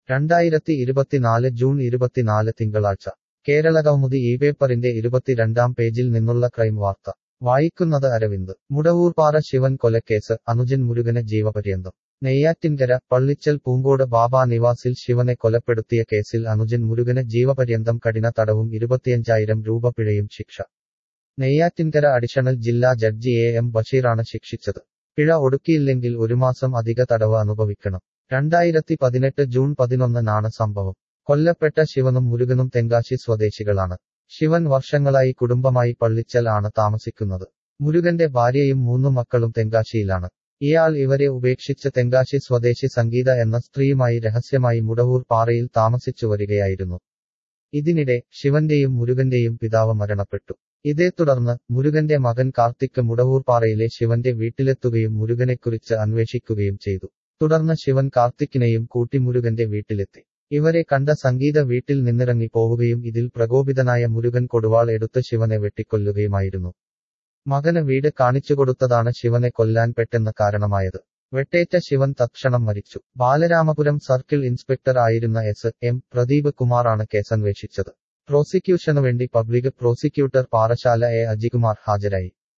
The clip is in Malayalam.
രണ്ടായിരത്തി ഇരുപത്തിനാല് ജൂൺ ഇരുപത്തിനാല് തിങ്കളാഴ്ച കേരളകൗമുദി ഈ പേപ്പറിന്റെ ഇരുപത്തിരണ്ടാം പേജിൽ നിന്നുള്ള ക്രൈം വാർത്ത വായിക്കുന്നത് അരവിന്ദ് മുടവൂർപ്പാറ ശിവൻ കൊലക്കേസ് അനുജൻ മുരുകന് ജീവപര്യന്തം നെയ്യാറ്റിൻകര പള്ളിച്ചൽ പൂങ്കോട് ബാബ നിവാസിൽ ശിവനെ കൊലപ്പെടുത്തിയ കേസിൽ അനുജൻ മുരുകന് ജീവപര്യന്തം കഠിന തടവും ഇരുപത്തിയഞ്ചായിരം രൂപ പിഴയും ശിക്ഷ നെയ്യാറ്റിൻകര അഡീഷണൽ ജില്ലാ ജഡ്ജി എ എം ബഷീറാണ് ശിക്ഷിച്ചത് പിഴ ഒടുക്കിയില്ലെങ്കിൽ ഒരു മാസം അധിക തടവ് അനുഭവിക്കണം രണ്ടായിരത്തി പതിനെട്ട് ജൂൺ പതിനൊന്നിനാണ് സംഭവം കൊല്ലപ്പെട്ട ശിവനും മുരുകനും തെങ്കാശി സ്വദേശികളാണ് ശിവൻ വർഷങ്ങളായി കുടുംബമായി പള്ളിച്ചൽ ആണ് താമസിക്കുന്നത് മുരുകന്റെ ഭാര്യയും മൂന്നു മക്കളും തെങ്കാശിയിലാണ് ഇയാൾ ഇവരെ ഉപേക്ഷിച്ച് തെങ്കാശി സ്വദേശി സംഗീത എന്ന സ്ത്രീയുമായി രഹസ്യമായി മുടവൂർ പാറയിൽ താമസിച്ചു വരികയായിരുന്നു ഇതിനിടെ ശിവന്റെയും മുരുകന്റെയും പിതാവ് മരണപ്പെട്ടു ഇതേ തുടർന്ന് മുരുകന്റെ മകൻ കാർത്തിക് മുടവൂർപ്പാറയിലെ ശിവന്റെ വീട്ടിലെത്തുകയും മുരുകനെക്കുറിച്ച് അന്വേഷിക്കുകയും ചെയ്തു തുടർന്ന് ശിവൻ കാർത്തിക്കിനെയും കൂട്ടി മുരുകന്റെ വീട്ടിലെത്തി ഇവരെ കണ്ട സംഗീത വീട്ടിൽ നിന്നിറങ്ങി പോവുകയും ഇതിൽ പ്രകോപിതനായ മുരുകൻ കൊടുവാൾ എടുത്ത് ശിവനെ വെട്ടിക്കൊല്ലുകയുമായിരുന്നു മകന് വീട് കാണിച്ചുകൊടുത്തതാണ് ശിവനെ കൊല്ലാൻ പെട്ടെന്ന് കാരണമായത് വെട്ടേറ്റ ശിവൻ തത്ക്ഷണം മരിച്ചു ബാലരാമപുരം സർക്കിൾ ഇൻസ്പെക്ടർ ആയിരുന്ന എസ് എം പ്രദീപ് കുമാറാണ് കേസന്വേഷിച്ചത് പ്രോസിക്യൂഷനുവേണ്ടി public prosecutor Parassala A Ajikumar ഹാജരായി